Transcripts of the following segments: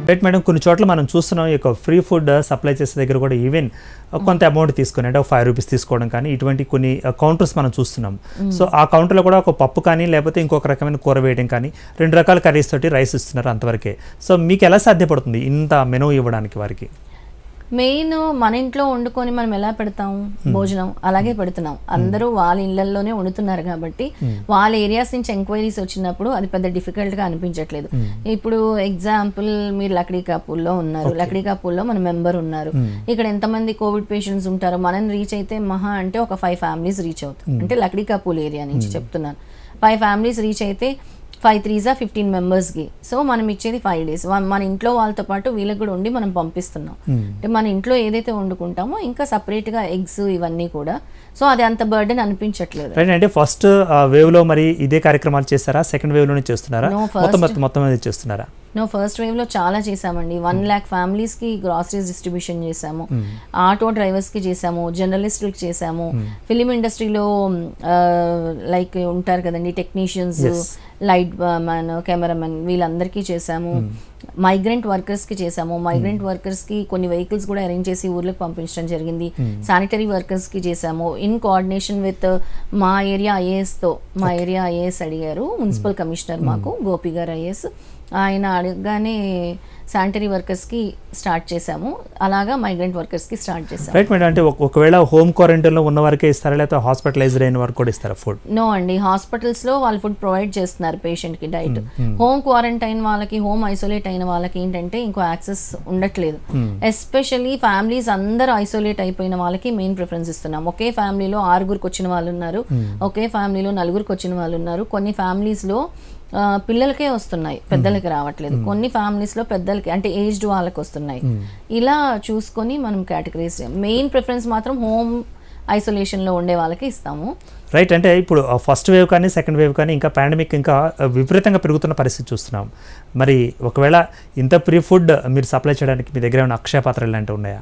Right madam కొన్ని చోట్ల మనం చూస్తున్నాం ఈ యొక్క ఫ్రీ ఫుడ్ సప్లై చేసే దగ్గర కూడా ఈవెన్ కొంత అమౌంట్ తీసుకుని అంటే ఒక ఫైవ్ రూపీస్ తీసుకోవడం కానీ ఇటువంటి కొన్ని కౌంటర్స్ మనం చూస్తున్నాం సో ఆ కౌంటర్లో కూడా ఒక పప్పు కానీ లేకపోతే ఇంకొక రకమైన కూర వేయడం కానీ రెండు రకాల కర్రీస్ తోటి రైస్ ఇస్తున్నారు అంతవరకే సో మీకు ఎలా సాధ్యపడుతుంది ఇంత మెనూ ఇవ్వడానికి వారికి మెయిన్ మన ఇంట్లో వండుకొని మనం ఎలా పెడతాం భోజనం అలాగే పెడుతున్నాం అందరూ వాళ్ళ ఇళ్లలోనే వండుతున్నారు కాబట్టి వాళ్ళ ఏరియాస్ నుంచి ఎంక్వైరీస్ వచ్చినప్పుడు అది పెద్ద డిఫికల్ట్ గా అనిపించట్లేదు ఇప్పుడు ఎగ్జాంపుల్ మీరు లక్డీ కాపూల్లో ఉన్నారు లక్డీ కాపూల్లో మన మెంబర్ ఉన్నారు ఇక్కడ ఎంతమంది కోవిడ్ పేషెంట్స్ ఉంటారో మనం రీచ్ అయితే మహా అంటే ఒక ఫైవ్ ఫ్యామిలీస్ రీచ్ అవుతాయి అంటే లక్డీ కాపూల్ ఏరియా నుంచి చెప్తున్నాను ఫైవ్ ఫ్యామిలీస్ రీచ్ అయితే ఫైవ్ త్రీజా ఫిఫ్టీన్ మెంబర్స్కి సో మనం ఇచ్చేది ఫైవ్ డేస్ మన ఇంట్లో వాళ్ళతో పాటు వీళ్ళకి కూడా ఉండి మనం పంపిస్తున్నాం అంటే మన ఇంట్లో ఏదైతే వండుకుంటామో ఇంకా సపరేట్గా ఎగ్స్ ఇవన్నీ కూడా సో అది అంత బర్డెన్ అనిపించట్లేదు రైట్ అంటే ఫస్ట్ వేవ్ లో మరి ఇదే కార్యక్రమాలు చేస్తారా సెకండ్ వేవ్ లోనే చేస్తున్నారా No, మొత్తం మొత్తం మొత్తం మీద చేస్తున్నారా నో ఫస్ట్ వేవ్ లో చాలా చేసామండి వన్ ల్యాక్ ఫ్యామిలీస్ కి గ్రాసరీస్ డిస్ట్రిబ్యూషన్ చేసాము ఆటో డ్రైవర్స్ కి చేసాము జర్నలిస్టులకి చేసాము ఫిలిం ఇండస్ట్రీలో లైక్ ఉంటారు కదండి టెక్నీషియన్స్ లైట్ మ్యాన్ కెమెరామెన్ వీళ్ళందరికీ చేసాము మైగ్రెంట్ వర్కర్స్ కి చేసాము మైగ్రెంట్ వర్కర్స్ కి కొన్ని వెహికల్స్ కూడా అరేంజ్ చేసి ఊర్లకు పంపించడం జరిగింది శానిటరీ వర్కర్స్ కి చేసాము ఇన్ కోఆర్డినేషన్ విత్ మా ఏరియా ఐఏఎస్ తో మా ఏరియా ఐఏఎస్ అడిగారు మున్సిపల్ కమిషనర్ మాకు గోపి గారు ఐఏఎస్ ఆయన అడగగానే శానిటరీ వర్కర్స్కి స్టార్ట్ చేసాము అలాగా మైగ్రెంట్ వర్కర్స్కి స్టార్ట్ చేసాము రైట్ మేడం అంటే ఒక- ఒకవేళ హోమ్ క్వారంటైన్ లో ఉన్న వారికే ఇస్తారా లేకపోతే హాస్పిటలైజ్డ్ అయిన వారికి కూడా ఇస్తారా ఫుడ్ నో అండి హాస్పిటల్స్లో వాళ్ళు ఫుడ్ ప్రొవైడ్ చేస్తున్నారు పేషెంట్కి డైట్ హోమ్ క్వారంటైన్ వాళ్ళకి హోమ్ ఐసోలేట్ అయిన వాళ్ళకి ఏంటంటే ఇంకో యాక్సెస్ ఉండట్లేదు ఎస్పెషల్లీ ఫ్యామిలీస్ అందరూ ఐసోలేట్ అయిపోయిన వాళ్ళకి మెయిన్ ప్రిఫరెన్స్ ఇస్తున్నాం ఒకే ఫ్యామిలీలో ఆరుగురికి వచ్చిన వాళ్ళు ఉన్నారు ఒకే ఫ్యామిలీలో నలుగురికి వచ్చిన వాళ్ళు ఉన్నారు కొన్ని ఫ్యామిలీస్లో ఆ, పిల్లలకే వస్తున్నాయి పెద్దలకి రావట్లేదు కొన్ని ఫ్యామిలీస్లో పెద్దలకి అంటే ఏజ్డ్ వాళ్ళకి వస్తున్నాయి ఇలా చూసుకొని మనం కేటగిరీస్ మెయిన్ ప్రిఫరెన్స్ మాత్రం హోమ్ ఐసోలేషన్లో ఉండే వాళ్ళకి ఇస్తాము రైట్ అంటే ఇప్పుడు ఫస్ట్ వేవ్ కానీ సెకండ్ వేవ్ కానీ ఇంకా పాండమిక్ ఇంకా విపరీతంగా పెరుగుతున్న పరిస్థితి చూస్తున్నాం మరి ఒకవేళ ఇంత ప్రీ ఫుడ్ మీరు సప్లై చేయడానికి మీ దగ్గర ఏమైనా అక్షయ పాత్రలు లాంటివి ఉన్నాయా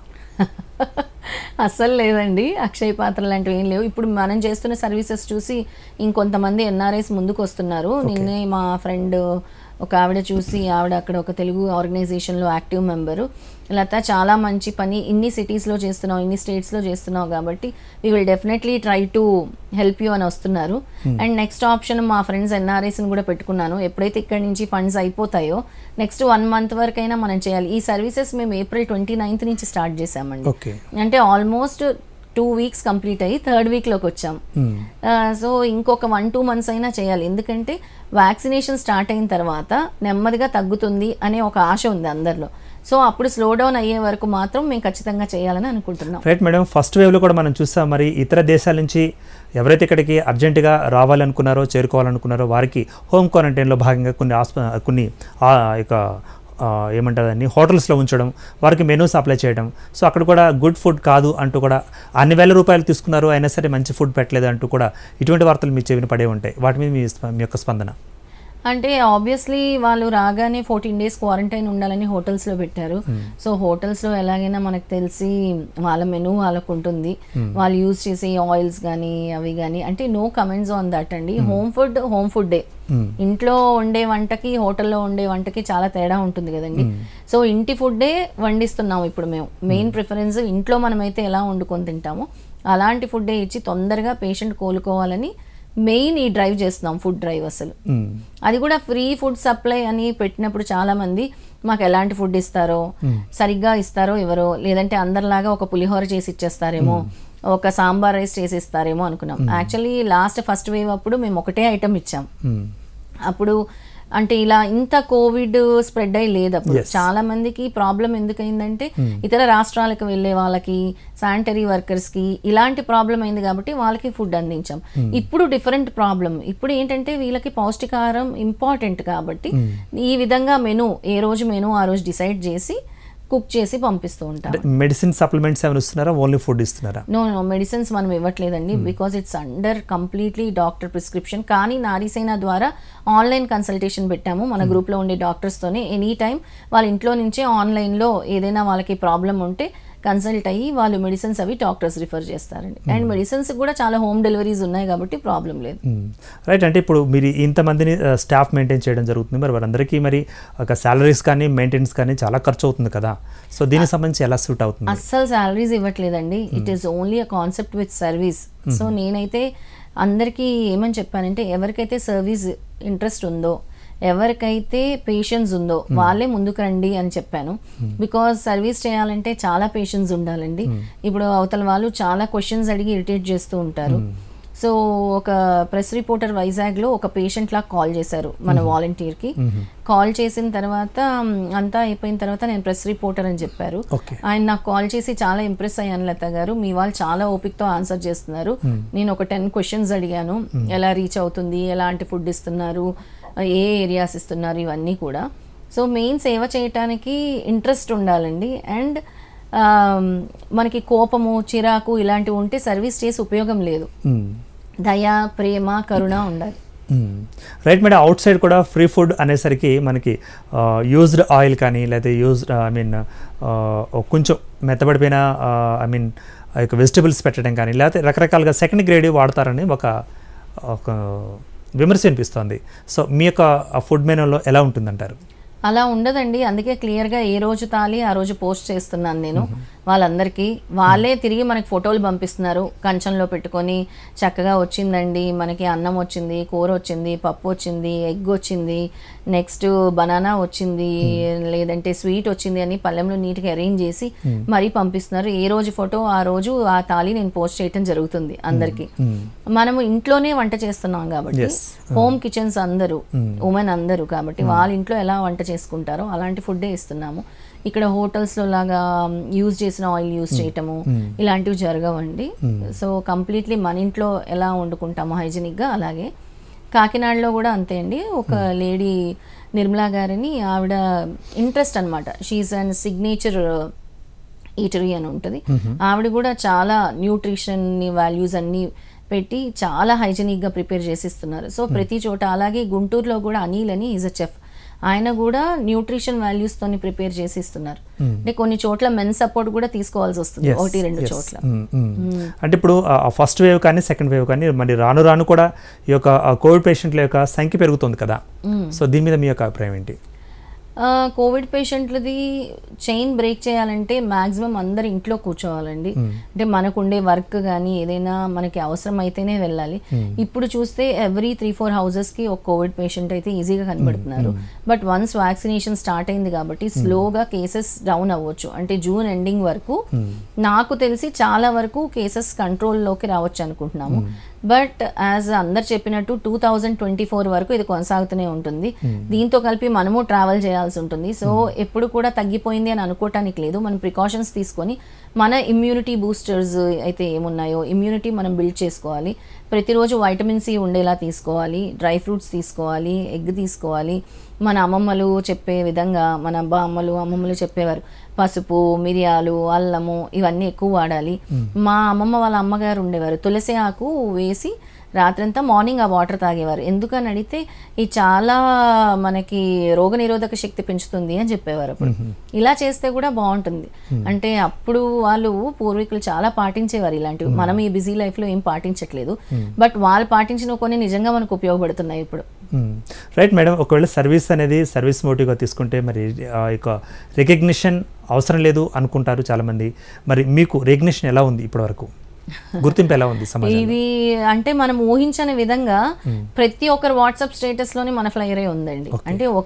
అస్సలు లేదండి అక్షయ పాత్ర లాంటివి ఏం లేవు ఇప్పుడు మనం చేస్తున్న సర్వీసెస్ చూసి ఇంకొంతమంది ఎన్ఆర్ఐస్ ముందుకు వస్తున్నారు నిన్నే మా ఫ్రెండ్ ఒక ఆవిడ చూసి ఆవిడ అక్కడ ఒక తెలుగు ఆర్గనైజేషన్లో యాక్టివ్ మెంబరు లత చాలా మంచి పని ఇన్ని సిటీస్లో చేస్తున్నావు ఇన్ని స్టేట్స్లో చేస్తున్నావు కాబట్టి we will definitely try to help you అని వస్తున్నారు అండ్ నెక్స్ట్ ఆప్షన్ మా ఫ్రెండ్స్ ఎన్ఆర్ఐస్ని కూడా పెట్టుకున్నాను ఎప్పుడైతే ఇక్కడి నుంచి ఫండ్స్ అయిపోతాయో నెక్స్ట్ వన్ మంత్ వరకైనా మనం చేయాలి ఈ సర్వీసెస్ మేము ఏప్రిల్ ట్వంటీ నైన్త్ నుంచి స్టార్ట్ చేసామండి ఓకే అంటే ఆల్మోస్ట్ టూ వీక్స్ కంప్లీట్ అయ్యి థర్డ్ వీక్లోకి వచ్చాం సో ఇంకొక వన్ టూ మంత్స్ అయినా చేయాలి ఎందుకంటే వ్యాక్సినేషన్ స్టార్ట్ అయిన తర్వాత నెమ్మదిగా తగ్గుతుంది అనే ఒక ఆశ ఉంది అందరిలో సో అప్పుడు స్లో డౌన్ అయ్యే వరకు మాత్రం మేము ఖచ్చితంగా చేయాలని అనుకుంటున్నాం రైట్ మేడం ఫస్ట్ వేవ్లో కూడా మనం చూస్తాం మరి ఇతర దేశాల నుంచి ఎవరైతే ఇక్కడికి అర్జెంటుగా రావాలనుకున్నారో చేరుకోవాలనుకున్నారో వారికి హోమ్ క్వారంటైన్లో భాగంగా కొన్ని ఆస్ప కొన్ని ఆ యొక్క ఆ, ఏమంటారు దాన్ని హోటల్స్లో ఉంచడం వారికి మెనూ సప్లై చేయడం సో అక్కడ కూడా గుడ్ ఫుడ్ కాదు అంటూ కూడా అన్ని వేల రూపాయలు తీసుకున్నారు అయినా సరే మంచి ఫుడ్ పెట్టలేదు అంటూ కూడా ఇటువంటి వార్తలు మీ చెవిన పడే ఉంటాయి వాటి మీద మీ స్ప- మీ యొక్క స్పందన అంటే ఆబ్వియస్లీ వాళ్ళు రాగానే ఫోర్టీన్ డేస్ క్వారంటైన్ ఉండాలని హోటల్స్లో పెట్టారు సో హోటల్స్లో ఎలాగైనా మనకు తెలిసి వాళ్ళ మెనూ వాళ్ళకు ఉంటుంది వాళ్ళు యూజ్ చేసే ఆయిల్స్ కానీ అవి కానీ అంటే నో కమెంట్స్ ఆన్ దట్ అండి హోమ్ ఫుడ్ హోమ్ ఫుడ్డే ఇంట్లో వండే వంటకి హోటల్లో వండే వంటకి చాలా తేడా ఉంటుంది కదండి సో ఇంటి ఫుడ్డే వండిస్తున్నాం ఇప్పుడు మేము మెయిన్ ప్రిఫరెన్స్ ఇంట్లో మనమైతే ఎలా వండుకొని తింటామో అలాంటి ఫుడ్డే ఇచ్చి తొందరగా పేషెంట్ కోలుకోవాలని మెయిన్ ఈ డ్రైవ్ చేస్తున్నాం ఫుడ్ డ్రైవ్ అసలు మ్మ్. అది కూడా ఫ్రీ ఫుడ్ సప్లై అని పెట్టినప్పుడు చాలా మంది మాకు ఎలాంటి ఫుడ్ ఇస్తారో సరిగ్గా ఇస్తారో ఎవరో లేదంటే అందరిలాగా ఒక పులిహోర చేసి ఇచ్చేస్తారేమో ఒక సాంబార్ రైస్ చేసి ఇస్తారేమో అనుకున్నాం యాక్చువల్లీ లాస్ట్ ఫస్ట్ వేవ్ అప్పుడు మేము ఒకటే ఐటమ్ ఇచ్చాం మ్మ్. అప్పుడు అంటే ఇలా ఇంత కోవిడ్ స్ప్రెడ్ అయి లేదు అప్పుడు చాలా మందికి ప్రాబ్లం ఎందుకైందంటే ఇతర రాష్ట్రాలకు వెళ్ళే వాళ్ళకి శానిటరీ వర్కర్స్ కి ఇలాంటి ప్రాబ్లం అయింది కాబట్టి వాళ్ళకి ఫుడ్ అందించాం ఇప్పుడు డిఫరెంట్ ప్రాబ్లం ఇప్పుడు ఏంటంటే వీళ్ళకి పౌష్టికాహారం ఇంపార్టెంట్ కాబట్టి ఈ విధంగా మెను ఏ రోజు మెను ఆ రోజు డిసైడ్ చేసి కుక్ చేసి పంపిస్తూ ఉంటాం అంటే మెడిసిన్ సప్లిమెంట్స్ ఏమైనా ఇస్తున్నారా ఓన్లీ ఫుడ్ ఇస్తున్నారా నో నో మెడిసిన్స్ మనం ఇవ్వట్లేదండి because it's under completely doctor prescription కానీ నారీసేన ద్వారా ఆన్లైన్ కన్సల్టేషన్ పెట్టాము మన గ్రూప్లో ఉండే డాక్టర్స్తోనే ఎనీ టైం వాళ్ళ ఇంట్లో నుంచే ఆన్లైన్లో ఏదైనా వాళ్ళకి ప్రాబ్లం ఉంటే కన్సల్ట్ అయ్యి వాళ్ళు మెడిసిన్స్ అవి డాక్టర్స్ రిఫర్ చేస్తారండి అండ్ మెడిసిన్స్ కూడా చాలా హోమ్ డెలివరీస్ ఉన్నాయి కాబట్టి ప్రాబ్లం లేదు రైట్ అంటే ఇప్పుడు మీరు ఇంతమందిని స్టాఫ్ మెయింటైన్ చేయడం జరుగుతుంది మరి వారందరికీ మరి ఒక శాలరీస్ కానీ మెయింటెనెన్స్ కానీ చాలా ఖర్చు అవుతుంది కదా సో దీనికి సంబంధించి ఎలా సూట్ అవుతుంది అస్సలు శాలరీస్ ఇవ్వట్లేదండి it is only a concept with service so నేనైతే అందరికీ ఏమని చెప్పానంటే ఎవరికైతే సర్వీస్ ఇంట్రెస్ట్ ఉందో ఎవరికైతే పేషెన్స్ ఉందో వాళ్ళే ముందుకు రండి అని చెప్పాను బికాజ్ సర్వీస్ చేయాలంటే చాలా పేషెన్స్ ఉండాలండి ఇప్పుడు అవతల వాళ్ళు చాలా క్వశ్చన్స్ అడిగి ఇరిటేట్ చేస్తూ ఉంటారు సో ఒక ప్రెస్ రిపోర్టర్ వైజాగ్లో ఒక పేషెంట్ లాగా కాల్ చేశారు మన వాలంటీర్కి కాల్ చేసిన తర్వాత మ్, అంతా అయిపోయిన తర్వాత నేను ప్రెస్ రిపోర్టర్ అని చెప్పారు ఓకే ఆయన నాకు కాల్ చేసి చాలా ఇంప్రెస్ అయ్యాను లత గారు మీ వాళ్ళు చాలా ఓపికతో ఆన్సర్ చేస్తున్నారు నేను ఒక టెన్ క్వశ్చన్స్ అడిగాను ఎలా రీచ్ అవుతుంది ఎలాంటి ఫుడ్ ఇస్తున్నారు ఏ ఏరియాస్ ఇస్తున్నారు ఇవన్నీ కూడా సో మెయిన్ సేవ చేయటానికి ఇంట్రెస్ట్ ఉండాలండి అండ్ మనకి కోపము చిరాకు ఇలాంటివి ఉంటే సర్వీస్ చేసి ఉపయోగం లేదు దయ ప్రేమ కరుణ ఉండాలి రైట్ మేడం అవుట్ సైడ్ కూడా ఫ్రీ ఫుడ్ అనేసరికి మనకి యూజ్డ్ ఆయిల్ కానీ లేకపోతే యూజ్డ్ ఐ మీన్ కొంచెం మెత్తబడిపోయిన ఐ మీన్ ఆ యొక్క వెజిటబుల్స్ పెట్టడం కానీ లేకపోతే రకరకాలుగా సెకండ్ గ్రేడ్ వాడతారని ఒక ఒక విమర్శ వినిపిస్తోంది సో మీ యొక్క ఫుడ్ మెనూలో ఎలా ఉంటుందంటారు అలా ఉండదండి అందుకే క్లియర్గా ఏ రోజు తాలి ఆ రోజు పోస్ట్ చేస్తున్నాను నేను వాళ్ళందరికీ వాళ్ళే తిరిగి మనకి ఫోటోలు పంపిస్తున్నారు కంచంలో పెట్టుకొని చక్కగా వచ్చిందండి మనకి అన్నం వచ్చింది కూర వచ్చింది పప్పు వచ్చింది ఎగ్ వచ్చింది నెక్స్ట్ బనానా వచ్చింది లేదంటే స్వీట్ వచ్చింది అని పళ్ళెంలో నీట్గా అరేంజ్ చేసి మరీ పంపిస్తున్నారు ఏ రోజు ఫోటో ఆ రోజు ఆ తాళి నేను పోస్ట్ చేయటం జరుగుతుంది అందరికీ మనము ఇంట్లోనే వంట చేస్తున్నాం కాబట్టి Yes. హోమ్ కిచెన్స్ అందరూ ఉమెన్ అందరూ కాబట్టి వాళ్ళ ఇంట్లో ఎలా వంట చేసుకుంటారో అలాంటి ఫుడ్డే ఇస్తున్నాము ఇక్కడ హోటల్స్లో లాగా యూజ్ చేసిన ఆయిల్ యూజ్ చేయటము ఇలాంటివి జరగవండి సో కంప్లీట్లీ మన ఇంట్లో ఎలా వండుకుంటామో హైజీనిక్గా అలాగే కాకినాడలో కూడా అంతే అండి ఒక లేడీ నిర్మలా గారిని ఆవిడ ఇంట్రెస్ట్ అనమాట షీఈ్ అండ్ సిగ్నేచర్ ఈటరీ అని ఉంటుంది ఆవిడ కూడా చాలా న్యూట్రిషన్ వాల్యూస్ అన్ని పెట్టి చాలా హైజీనిక్గా ప్రిపేర్ చేసిస్తున్నారు సో ప్రతి చోట అలాగే గుంటూరులో కూడా అనిల్ అని ఈజ్ అ చెఫ్ ఆయన కూడా న్యూట్రిషన్ వాల్యూస్ తోని ప్రిపేర్ చేసి ఇస్తున్నారు అంటే కొన్ని చోట్ల మెన్ సపోర్ట్ కూడా తీసుకోవాల్సి వస్తుంది Yes, ఒకటి రెండు yes. చోట్ల మ్మ్, మ్మ్. అంటే ఇప్పుడు ఫస్ట్ వేవ్ కానీ సెకండ్ వేవ్ కానీ మరి రాను రాను కూడా ఈ యొక్క కోవిడ్ పేషెంట్ల యొక్క సంఖ్య పెరుగుతుంది కదా సో దీని మీద మీ యొక్క అభిప్రాయం ఏంటి ఆ, కోవిడ్ పేషెంట్లది చైన్ బ్రేక్ చేయాలంటే మాక్సిమం అందరు ఇంట్లో కూర్చోవాలండి అంటే మనకు ఉండే వర్క్ కానీ ఏదైనా మనకి అవసరం అయితేనే వెళ్ళాలి ఇప్పుడు చూస్తే ఎవ్రీ త్రీ ఫోర్ హౌసెస్కి ఒక కోవిడ్ పేషెంట్ అయితే ఈజీగా కనబడుతున్నారు బట్ వన్స్ వ్యాక్సినేషన్ స్టార్ట్ అయింది కాబట్టి స్లోగా కేసెస్ డౌన్ అవ్వచ్చు అంటే జూన్ ఎండింగ్ వరకు నాకు తెలిసి చాలా వరకు కేసెస్ కంట్రోల్లోకి రావచ్చు అనుకుంటున్నాము బట్ యాజ్ అందరు చెప్పినట్టు టూ థౌజండ్ ట్వంటీ ఫోర్ వరకు ఇది కొనసాగుతూనే ఉంటుంది దీంతో కలిపి మనము ట్రావెల్ చేయాల్సి ఉంటుంది సో ఎప్పుడు కూడా తగ్గిపోయింది అని అనుకోవటానికి లేదు మనం ప్రికాషన్స్ తీసుకొని మన ఇమ్యూనిటీ బూస్టర్స్ అయితే ఏమున్నాయో ఇమ్యూనిటీ మనం బిల్డ్ చేసుకోవాలి ప్రతిరోజు వైటమిన్ సి ఉండేలా తీసుకోవాలి డ్రై ఫ్రూట్స్ తీసుకోవాలి ఎగ్ తీసుకోవాలి మన అమ్మమ్మలు చెప్పే విధంగా మన బామ్మలు అమ్మమ్మలు చెప్పేవారు పసుపు మిరియాలు అల్లము ఇవన్నీ ఎక్కువ వాడాలి మా అమ్మమ్మ వాళ్ళ అమ్మగారు ఉండేవారు తులసి ఆకు వేసి రాత్రంతా మార్నింగ్ ఆ వాటర్ తాగేవారు ఎందుకని అడిగితే ఇది చాలా మనకి రోగనిరోధక శక్తి పెంచుతుంది అని చెప్పేవారు అప్పుడు ఇలా చేస్తే కూడా బాగుంటుంది అంటే అప్పుడు వాళ్ళు పూర్వీకులు చాలా పాటించేవారు ఇలాంటివి మనం ఈ బిజీ లైఫ్లో ఏం పాటించట్లేదు బట్ వాళ్ళు పాటించిన కొన్ని నిజంగా మనకు ఉపయోగపడుతున్నాయి ఇప్పుడు రైట్ మేడం ఒకవేళ సర్వీస్ అనేది సర్వీస్ మోటివ్గా తీసుకుంటే మరి ఆ యొక్క రికగ్నిషన్ అవసరం లేదు అనుకుంటారు చాలామంది మరి మీకు రికగ్నిషన్ ఎలా ఉంది ఇప్పటివరకు గుర్తింపు ఎలా ఉంది సమాజం ఇది అంటే మనం ఊహించని విధంగా ప్రతి ఒక్కరు వాట్సాప్ స్టేటస్ లోనే మన ఫ్లైరే ఉందండి అంటే ఒక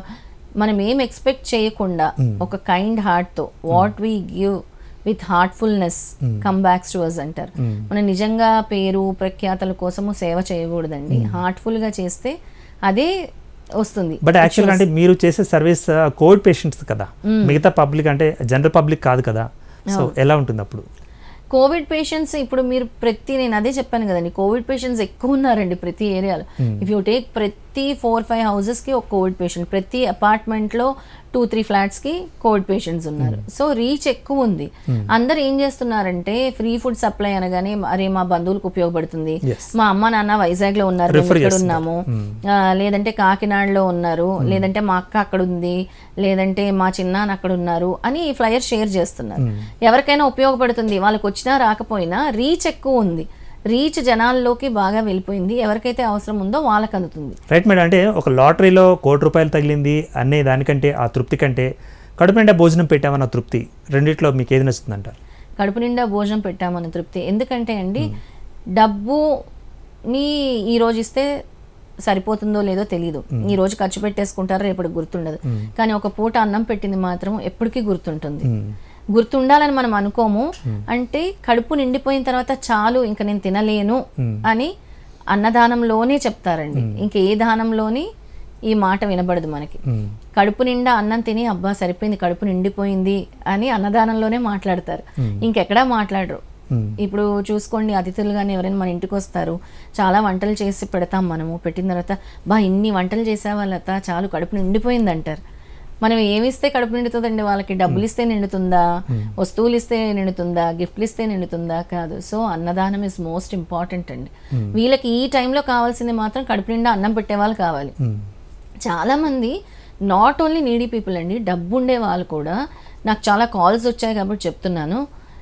మనం ఏం ఎక్స్పెక్ట్ చేయకుండా ఒక కైండ్ హార్ట్ తో what we give with heartfulness come backs to us అంటారు మనం నిజంగా పేరు ప్రఖ్యాతల కోసము సేవ చేయకూడదండి హార్ట్ఫుల్ గా చేస్తే అదే వస్తుంది బట్ యాక్చువల్గా అంటే మీరు చేసే సర్వీస్ కోవిడ్ పేషెంట్స్ కదా మిగతా పబ్లిక్ అంటే జనరల్ పబ్లిక్ కాదు కదా సో ఎలా ఉంటుంది అప్పుడు కోవిడ్ పేషెంట్స్ ఇప్పుడు మీరు ప్రతి నేను అదే చెప్పాను కదండి కోవిడ్ పేషెంట్స్ ఎక్కువ ఉన్నారండి ప్రతి ఏరియాలో ఇఫ్ యూ టేక్ ప్రతి ప్రతి ఫోర్ ఫైవ్ హౌసెస్కి ఒక కోవిడ్ పేషెంట్ ప్రతి అపార్ట్మెంట్లో టూ త్రీ ఫ్లాట్స్కి కోవిడ్ పేషెంట్స్ ఉన్నారు సో రీచ్ ఎక్కువ ఉంది అందరు ఏం చేస్తున్నారంటే ఫ్రీ ఫుడ్ సప్లై అనగానే అరే మా బంధువులకు ఉపయోగపడుతుంది Yes. మా అమ్మ నాన్న వైజాగ్ లో ఉన్నారు మేము Refer ఇక్కడ చేస్తున్నారు. ఉన్నాము ఆ, లేదంటే కాకినాడలో ఉన్నారు లేదంటే మా అక్క అక్కడ ఉంది లేదంటే మా చిన్నాన్న అక్కడ ఉన్నారు అని ఫ్లయర్ షేర్ చేస్తున్నారు ఎవరికైనా ఉపయోగపడుతుంది వాళ్ళకి వచ్చినా రాకపోయినా రీచ్ ఎక్కువ ఉంది రీచ్ జనాల్లోకి బాగా వెళ్ళిపోయింది ఎవరికైతే అవసరం ఉందో వాళ్ళకి అందుతుంది రైట్ మేడం అంటే ఒక లాటరీలో కోటి రూపాయలు తగిలింది అనే దానికంటే ఆ తృప్తి కంటే కడుపు నిండా భోజనం పెట్టామన్న తృప్తి రెండిట్లో మీకు ఏది నచ్చుతుందంటారు కడుపు నిండా భోజనం పెట్టామని తృప్తి ఎందుకంటే అండి డబ్బుని ఈ రోజు ఇస్తే సరిపోతుందో లేదో తెలియదు ఈ రోజు ఖర్చు పెట్టేసుకుంటారో రేపటి గుర్తుండదు కానీ ఒక పూట అన్నం పెట్టింది మాత్రం ఎప్పటికీ గుర్తుంటుంది గుర్తుండాలని మనం అనుకోము అంటే కడుపు నిండిపోయిన తర్వాత చాలు ఇంకా నేను తినలేను అని అన్నదానంలోనే చెప్తారండి ఇంక ఏ దానంలోని ఈ మాట వినబడదు మనకి మ్మ్. కడుపు నిండా అన్నం తిని అబ్బా సరిపోయింది కడుపు నిండిపోయింది అని అన్నదానంలోనే మాట్లాడతారు ఇంకెక్కడా మాట్లాడరు మ్మ్. ఇప్పుడు చూసుకోండి అతిథులు కానీ ఎవరైనా మన ఇంటికి వస్తారు చాలా వంటలు చేసి పెడతాం మనము పెట్టిన తర్వాత బా ఇన్ని వంటలు చేసావా లత చాలు కడుపు నిండిపోయింది అంటారు మనం ఏమి ఇస్తే కడుపు నిండుతుందండి వాళ్ళకి డబ్బులు ఇస్తే నిండుతుందా వస్తువులు ఇస్తే నిండుతుందా గిఫ్ట్లు ఇస్తే నిండుతుందా కాదు సో అన్నదానం ఇస్ మోస్ట్ ఇంపార్టెంట్ అండి వీళ్ళకి ఈ టైంలో కావాల్సింది మాత్రం కడుపు నిండా అన్నం పెట్టే వాళ్ళు కావాలి మ్మ్. చాలామంది నాట్ ఓన్లీ నీడీ పీపుల్ అండి డబ్బు ఉండే వాళ్ళు కూడా నాకు చాలా కాల్స్ వచ్చాయి కాబట్టి చెప్తున్నాను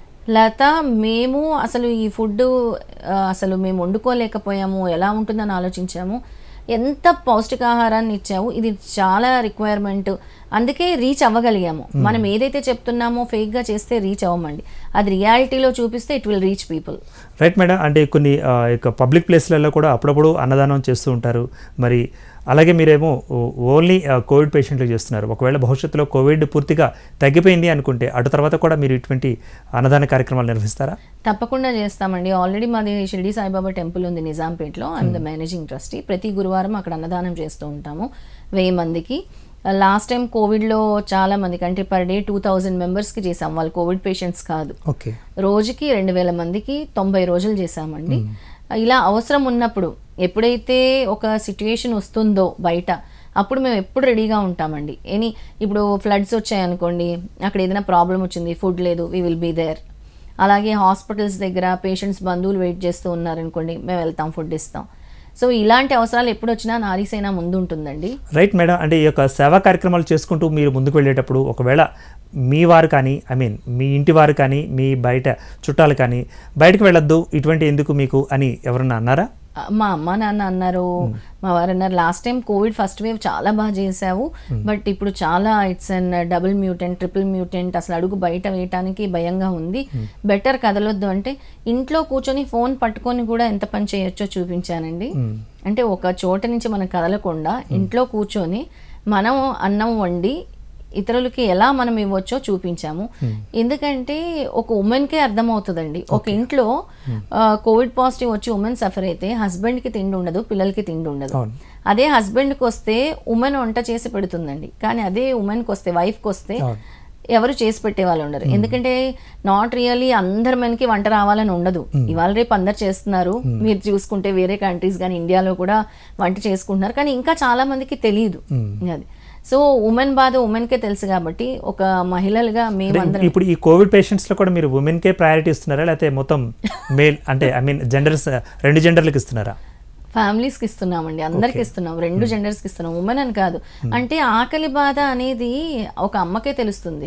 లత మేము అసలు ఈ ఫుడ్ అసలు మేము వండుకోలేకపోయాము ఎలా ఉంటుందని ఆలోచించాము ఎంత పౌష్టికాహారాన్ని ఇచ్చావు ఇది చాలా రిక్వైర్మెంట్ అందుకే రీచ్ అవ్వగలిగాము మనం ఏదైతే చెప్తున్నామో ఫేక్గా చేస్తే రీచ్ అవ్వమండి అది రియాలిటీలో చూపిస్తే it will reach people right madam అంటే కొన్ని ఆ, ఇక పబ్లిక్ ప్లేస్లలో కూడా అప్పుడప్పుడు అన్నదానం చేస్తూ ఉంటారు మరి అలాగే మీరేమో ఓ- ఓన్లీ ఆ, కోవిడ్ పేషెంట్లు చేస్తున్నారు ఒకవేళ భవిష్యత్తులో కోవిడ్ పూర్తిగా తగ్గిపోయింది అనుకుంటే అటు తర్వాత కూడా మీరు ఇటువంటి అన్నదాన కార్యక్రమాలు నిర్వహిస్తారా తప్పకుండా చేస్తామండి ఆల్రెడీ మాది షిరిడి సాయిబాబా టెంపుల్ ఉంది నిజాంపేట్లో ఐఎమ్ ద మేనేజింగ్ ట్రస్టీ ప్రతి గురువారం అక్కడ అన్నదానం చేస్తూ ఉంటాము వెయ్యి మందికి లాస్ట్ టైం కోవిడ్లో చాలా మందికి అంటే పర్ డే టూ థౌజండ్ మెంబర్స్కి చేసాం వాళ్ళు కోవిడ్ పేషెంట్స్ కాదు ఓకే రోజుకి రెండు వేల మందికి తొంభై రోజులు చేశామండి ఇలా అవసరం ఉన్నప్పుడు ఎప్పుడైతే ఒక సిట్యుయేషన్ వస్తుందో బయట అప్పుడు మేము ఎప్పుడు రెడీగా ఉంటామండి ఎనీ ఇప్పుడు ఫ్లడ్స్ వచ్చాయనుకోండి అక్కడ ఏదైనా ప్రాబ్లం వచ్చింది ఫుడ్ లేదు వీ విల్ బీ దేర్ అలాగే హాస్పిటల్స్ దగ్గర పేషెంట్స్ బంధువులు వెయిట్ చేస్తూ ఉన్నారనుకోండి మేము వెళ్తాం ఫుడ్ ఇస్తాం సో ఇలాంటి అవసరాలు ఎప్పుడు వచ్చినా నారీసేన ముందు ఉంటుందండి రైట్ మేడం అంటే ఈ యొక్క సేవా కార్యక్రమాలు చేసుకుంటూ మీరు ముందుకు వెళ్ళేటప్పుడు ఒకవేళ మీ వారు కానీ ఐ మీన్ మీ ఇంటి వారు కానీ మీ బయట చుట్టాలు కానీ బయటకు వెళ్ళొద్దు ఇటువంటి ఎందుకు మీకు అని ఎవరన్నా అన్నారా ఆ, మా అమ్మ నాన్న అన్నారు మా వారు అన్నారు last time covid first wave చాలా బాగా చేసావు బట్ ఇప్పుడు చాలా it's an double mutant triple mutant అసలు అడుగు బయట వేయటానికి భయంగా ఉంది బెటర్ కదలొద్దు అంటే ఇంట్లో కూర్చొని ఫోన్ పట్టుకొని కూడా ఎంత పని చేయొచ్చో చూపించానండి అంటే ఒక చోట నుంచి మనం కదలకుండా ఇంట్లో కూర్చొని మనం అన్నం వండి ఇతరులకి ఎలా మనం ఇవ్వచ్చో చూపించాము ఎందుకంటే ఒక ఉమెన్కే అర్థమవుతుందండి ఒక ఇంట్లో ఆ, కోవిడ్ పాజిటివ్ వచ్చి ఉమెన్ సఫర్ అయితే హస్బెండ్కి తిండి ఉండదు పిల్లలకి తిండి ఉండదు అవును. అదే హస్బెండ్కి వస్తే ఉమెన్ వంట చేసి పెడుతుందండి కానీ అదే ఉమెన్కి వస్తే వైఫ్కి వస్తే అవును. ఎవరు చేసి పెట్టే వాళ్ళు ఉండరు ఎందుకంటే నాట్ రియల్లీ అందరి మనకి వంట రావాలని ఉండదు ఇవాళ రేపు అందరు చేస్తున్నారు మీరు చూసుకుంటే వేరే కంట్రీస్ కానీ ఇండియాలో కూడా వంట చేసుకుంటున్నారు కానీ ఇంకా చాలా మందికి తెలియదు అది సో ఉమెన్ బాధ ఉమెన్కే తెలుసు కాబట్టి ఒక మహిళలుగా మేమందరం ఇప్పుడు ఈ కోవిడ్ పేషెంట్స్ లో కూడా మీరు ఉమెన్కే ప్రయారిటీ ఇస్తున్నారా లేకపోతే మొత్తం మేల్ అంటే ఐ మీన్ జెండర్స్ రెండు జెండర్లకు ఇస్తున్నారా ఫ్యామిలీస్ కి ఇస్తున్నామండి అందరికి ఇస్తున్నాం రెండు జెండర్స్ కి ఇస్తున్నాం ఉమెన్ అని కాదు అంటే ఆకలి బాధ అనేది ఒక అమ్మకే తెలుస్తుంది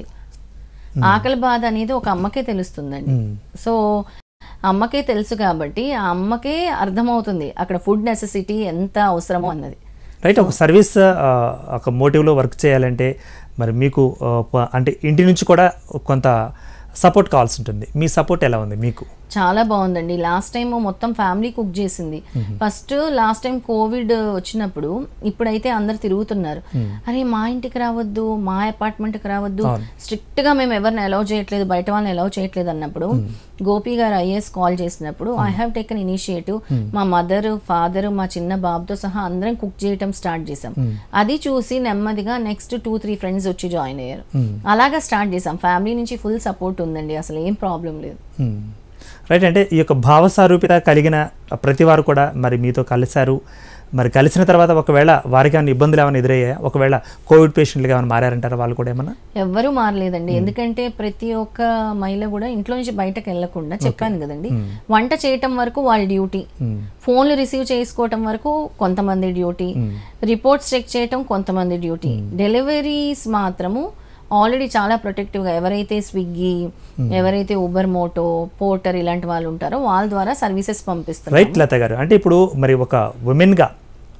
ఆకలి బాధ అనేది ఒక అమ్మకే తెలుస్తుందండి సో అమ్మకే తెలుసు కాబట్టి ఆ అమ్మకే అర్థమవుతుంది అక్కడ ఫుడ్ నెసెసిటీ ఎంత అవసరమో అన్నది రైట్ ఒక సర్వీస్ ఆ, ఒక మోటివ్లో వర్క్ చేయాలంటే మరి మీకు ఆ, ప- అంటే ఇంటి నుంచి కూడా కొంత సపోర్ట్ కావాల్సి ఉంటుంది మీ సపోర్ట్ ఎలా ఉంది మీకు చాలా బాగుందండి లాస్ట్ టైం మొత్తం ఫ్యామిలీ కుక్ చేసింది ఫస్ట్ లాస్ట్ టైం కోవిడ్ వచ్చినప్పుడు ఇప్పుడైతే అందరు తిరుగుతున్నారు అరే మా ఇంటికి రావద్దు మా అపార్ట్మెంట్కి రావద్దు స్ట్రిక్ట్ గా మేము ఎవరిని అలౌ చేయట్లేదు బయట వాళ్ళని అలౌ చేయట్లేదు అన్నప్పుడు గోపి గారు ఐఏఎస్ కాల్ చేసినప్పుడు ఐ హావ్ టేకన్ ఇనిషియేటివ్ మా మదర్ ఫాదర్ మా చిన్న బాబుతో సహా అందరం కుక్ చేయటం స్టార్ట్ చేసాం అది చూసి నెమ్మదిగా నెక్స్ట్ టూ త్రీ ఫ్రెండ్స్ వచ్చి జాయిన్ అయ్యారు అలాగా స్టార్ట్ చేసాం ఫ్యామిలీ నుంచి ఫుల్ సపోర్ట్ ఉందండి అసలు ఏం ప్రాబ్లం లేదు రైట్ అంటే ఈ యొక్క భావసారూప్యత కలిగిన ప్రతి వారు కూడా మరి మీతో కలిశారు మరి కలిసిన తర్వాత ఒకవేళ వారికి ఏమైనా ఇబ్బందులు ఏమైనా ఎదురయ్యాయా ఒకవేళ కోవిడ్ పేషెంట్లుగా ఏమైనా మారారంటారా వాళ్ళు కూడా ఏమన్నా ఎవ్వరూ మారలేదండి ఎందుకంటే ప్రతి ఒక్క మహిళ కూడా ఇంట్లో నుంచి బయటకు వెళ్లకుండా చెప్పాను కదండి వంట చేయటం వరకు వాళ్ళ డ్యూటీ ఫోన్లు రిసీవ్ చేసుకోవటం వరకు కొంతమంది డ్యూటీ రిపోర్ట్స్ చెక్ చేయటం కొంతమంది డ్యూటీ డెలివరీస్ మాత్రము ఆల్రెడీ చాలా ప్రొటెక్టివ్గా ఎవరైతే స్విగ్గీ ఎవరైతే ఉబర్ మోటో పోర్టర్ ఇలాంటి వాళ్ళు ఉంటారో వాళ్ళ ద్వారా సర్వీసెస్ పంపిస్తారు రైట్ లత గారు అంటే ఇప్పుడు మరి ఒక ఉమెన్గా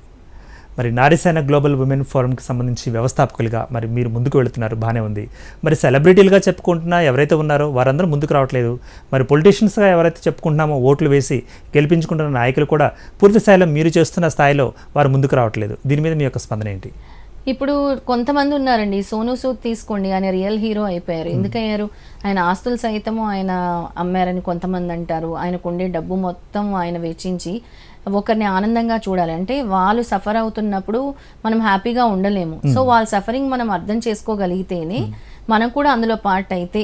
మరి నారీసేన గ్లోబల్ ఉమెన్ ఫోరంకి సంబంధించి వ్యవస్థాపకులుగా మరి మీరు ముందుకు వెళుతున్నారు బాగానే ఉంది మరి సెలబ్రిటీలుగా చెప్పుకుంటున్నా ఎవరైతే ఉన్నారో వారందరూ ముందుకు రావట్లేదు మరి పొలిటీషియన్స్గా ఎవరైతే చెప్పుకుంటున్నామో ఓట్లు వేసి గెలిపించుకుంటున్న నాయకులు కూడా పూర్తి స్థాయిలో మీరు చేస్తున్న స్థాయిలో వారు ముందుకు రావట్లేదు దీని మీద మీ యొక్క స్పందన ఏంటి ఇప్పుడు కొంతమంది ఉన్నారండి సోను సూద్ తీసుకోండి ఆయన రియల్ హీరో అయిపోయారు ఎందుకయ్యారు ఆయన ఆస్తులు సైతము ఆయన అమ్మారని కొంతమంది అంటారు ఆయనకు ఉండే డబ్బు మొత్తం ఆయన వెచ్చించి ఒకరిని ఆనందంగా చూడాలి అంటే వాళ్ళు సఫర్ అవుతున్నప్పుడు మనం హ్యాపీగా ఉండలేము సో వాళ్ళ సఫరింగ్ మనం అర్థం చేసుకోగలిగితేనే మనం కూడా అందులో పార్ట్ అయితే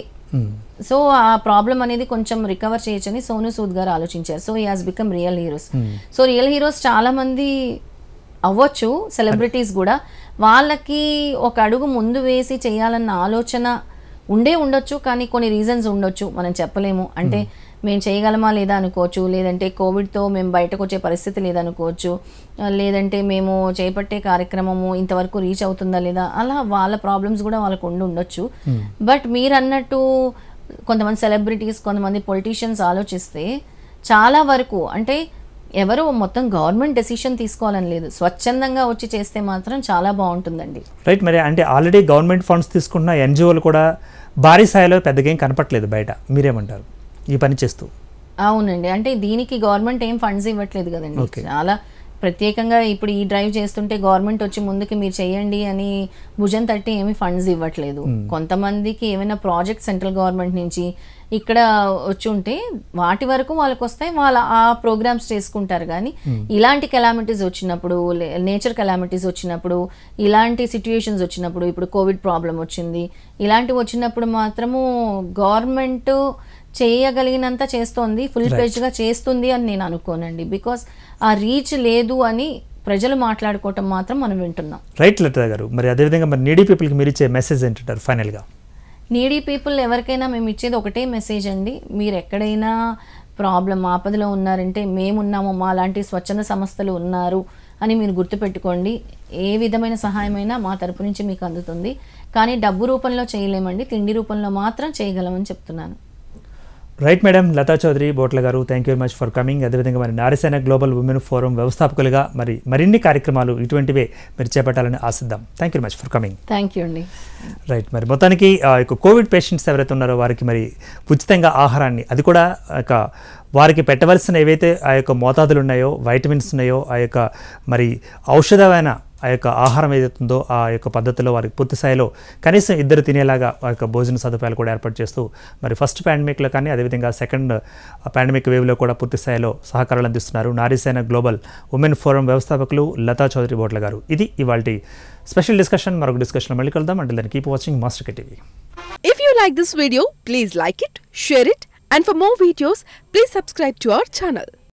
సో ఆ ప్రాబ్లం అనేది కొంచెం రికవర్ చేయొచ్చని సోను సూద్ గారు ఆలోచించారు సో ఈ has become real heroes so real heroes చాలా మంది అవ్వచ్చు సెలబ్రిటీస్ కూడా వాళ్ళకి ఒక అడుగు ముందు వేసి చేయాలన్న ఆలోచన ఉండే ఉండొచ్చు కానీ కొన్ని రీజన్స్ ఉండొచ్చు మనం చెప్పలేము అంటే మేము చేయగలమా లేదా అనుకోవచ్చు లేదంటే కోవిడ్తో మేము బయటకు వచ్చే పరిస్థితి లేదనుకోవచ్చు ఆ, లేదంటే మేము చేపట్టే కార్యక్రమము ఇంతవరకు రీచ్ అవుతుందా లేదా అలా వాళ్ళ ప్రాబ్లమ్స్ కూడా వాళ్ళకు ఉండి ఉండొచ్చు బట్ మీరు అన్నట్టు కొంతమంది సెలబ్రిటీస్ కొంతమంది పొలిటీషియన్స్ ఆలోచిస్తే చాలా వరకు అంటే ఎవరు మొత్తం గవర్నమెంట్ డెసిషన్ తీసుకోవాలని లేదు స్వచ్ఛందంగా వచ్చి చేస్తే మాత్రం చాలా బాగుంటుందండి రైట్ మరి అంటే ఆల్రెడీ గవర్నమెంట్ ఫండ్స్ తీసుకుంటున్న ఎన్జిఓలు కూడా భారీ స్థాయిలో పెద్దగా ఏం కనపట్లేదు బయట మీరేమంటారు ఈ పని చేస్తూ అవునండి అంటే దీనికి గవర్నమెంట్ ఏం ఫండ్స్ ఇవ్వట్లేదు కదండి Okay. చాలా ప్రత్యేకంగా ఇప్పుడు ఈ డ్రైవ్ చేస్తుంటే గవర్నమెంట్ వచ్చి ముందుకి మీరు చేయండి అని భుజం తట్టి ఏమి ఫండ్స్ ఇవ్వట్లేదు కొంతమందికి ఏమైనా ప్రాజెక్ట్ సెంట్రల్ గవర్నమెంట్ నుంచి ఇక్కడ వచ్చి ఉంటే వాటి వరకు వాళ్ళకి వస్తాయి వాళ్ళ ఆ ప్రోగ్రామ్స్ చేసుకుంటారు కానీ ఇలాంటి కెలామిటీస్ వచ్చినప్పుడు నేచర్ కెలామిటీస్ వచ్చినప్పుడు ఇలాంటి సిచ్యుయేషన్స్ వచ్చినప్పుడు ఇప్పుడు కోవిడ్ ప్రాబ్లం వచ్చింది ఇలాంటివి వచ్చినప్పుడు మాత్రము గవర్నమెంట్ చేయగలిగినంత చేస్తోంది ఫుల్ గా చేస్తుంది అని నేను అనుకోనండి బికాస్ ఆ రీచ్ లేదు అని ప్రజలు మాట్లాడుకోవటం మాత్రం మనం వింటున్నాం రైట్ లత గారు మరి అదేవిధంగా మరి నీడీ పీపుల్కి మీరు ఇచ్చే మెసేజ్ ఏంటంటారు ఫైనల్గా నీడీ పీపుల్ ఎవరికైనా మేము ఇచ్చేది ఒకటే మెసేజ్ అండి మీరు ఎక్కడైనా ప్రాబ్లం ఆపదలో ఉన్నారంటే మేమున్నాము మా లాంటి స్వచ్ఛంద సంస్థలు ఉన్నారు అని మీరు గుర్తుపెట్టుకోండి ఏ విధమైన సహాయమైనా మా తరపు నుంచి మీకు అందుతుంది కానీ డబ్బు రూపంలో చేయలేమండి తిండి రూపంలో మాత్రం చేయగలమని చెప్తున్నాను right madam Latha Chowdary Botla garu thank you very much for coming అదేవిధంగా మరి నారిసేన గ్లోబల్ ఉమెన్ ఫోరం వ్యవస్థాపకులుగా మరి మరిన్ని కార్యక్రమాలు ఇటువంటివే మీరు చేపట్టాలని ఆశిద్దాం thank you much for coming thank you అండి రైట్ మరి మొత్తానికి ఆ యొక్క కోవిడ్ పేషెంట్స్ ఎవరైతే ఉన్నారో వారికి మరి ఉచితంగా ఆహారాన్ని అది కూడా ఆ యొక్క వారికి పెట్టవలసిన ఏవైతే ఆ యొక్క మోతాదులు ఉన్నాయో వైటమిన్స్ ఉన్నాయో ఆ యొక్క మరి ఔషధమైన ఆ యొక్క ఆహారం ఏదైతే ఉందో ఆ యొక్క పద్ధతిలో వారికి పూర్తి స్థాయిలో కనీసం ఇద్దరు తినేలాగా ఆ యొక్క భోజన సదుపాయాలు కూడా ఏర్పాటు చేస్తూ మరి ఫస్ట్ పాండమిక్లో కానీ అదేవిధంగా సెకండ్ పాండమిక్ వేవ్లో కూడా పూర్తి స్థాయిలో సహకారాలు అందిస్తున్నారు నారీసేన గ్లోబల్ ఉమెన్ ఫోరం వ్యవస్థాపకులు లతా చౌదరి బోట్ల గారు ఇది ఇవాళ స్పెషల్ డిస్కషన్ మరొక డిస్కషన్ మళ్ళీ కలుద్దాం అంటే దాన్ని keep watching master TV If you like this video, please like it, share it, and for more videos, please subscribe to our channel.